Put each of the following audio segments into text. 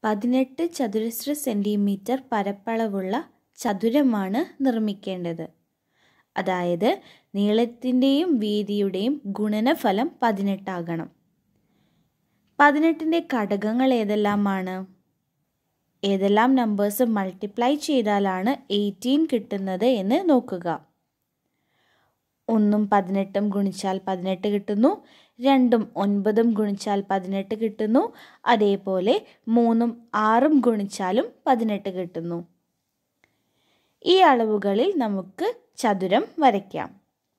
പതിനെട്ട് ചതുരശ്ര സെൻറ്റിമീറ്റർ പരപ്പളവുള്ള ചതുരമാണ് നിർമ്മിക്കേണ്ടത് അതായത് നീളത്തിൻ്റെയും വീതിയുടെയും ഗുണനഫലം പതിനെട്ടാകണം പതിനെട്ടിൻ്റെ ഘടകങ്ങൾ ഏതെല്ലാമാണ് ഏതെല്ലാം നമ്പേഴ്സ് മൾട്ടിപ്ലൈ ചെയ്താലാണ് എയ്റ്റീൻ കിട്ടുന്നത് എന്ന് നോക്കുക ഒന്നും പതിനെട്ടും ഗുണിച്ചാൽ പതിനെട്ട് കിട്ടുന്നു രണ്ടും ഒൻപതും ഗുണിച്ചാൽ പതിനെട്ട് കിട്ടുന്നു അതേപോലെ മൂന്നും ആറും ഗുണിച്ചാലും പതിനെട്ട് കിട്ടുന്നു ഈ അളവുകളിൽ നമുക്ക് ചതുരം വരയ്ക്കാം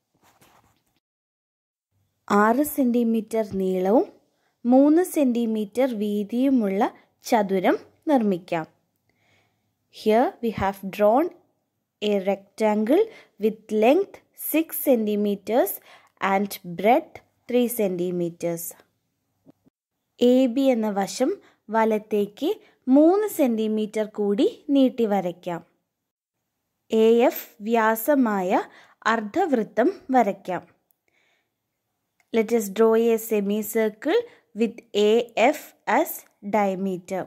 ആറ് സെൻറ്റിമീറ്റർ നീളവും മൂന്ന് സെൻറ്റിമീറ്റർ വീതിയുമുള്ള ചതുരം നിർമ്മിക്കാം here we have drawn a rectangle with length six centimetres and breadth three centimetres A B എന്ന വശം വലത്തേക്ക് മൂന്ന് സെൻറ്റിമീറ്റർ കൂടി നീട്ടി വരയ്ക്കാം എ എഫ് വ്യാസമായ അർദ്ധവൃത്തം വരയ്ക്കാം let's draw a semi circle with A F as diameter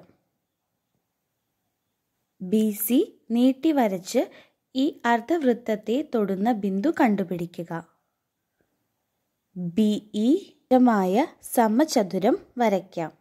B C നീട്ടി വരച്ച് ഈ അർദ്ധവൃത്തത്തെ തൊടുന്ന ബിന്ദു കണ്ടുപിടിക്കുക ബി ഇ മായ സമചതുരം വരയ്ക്കാം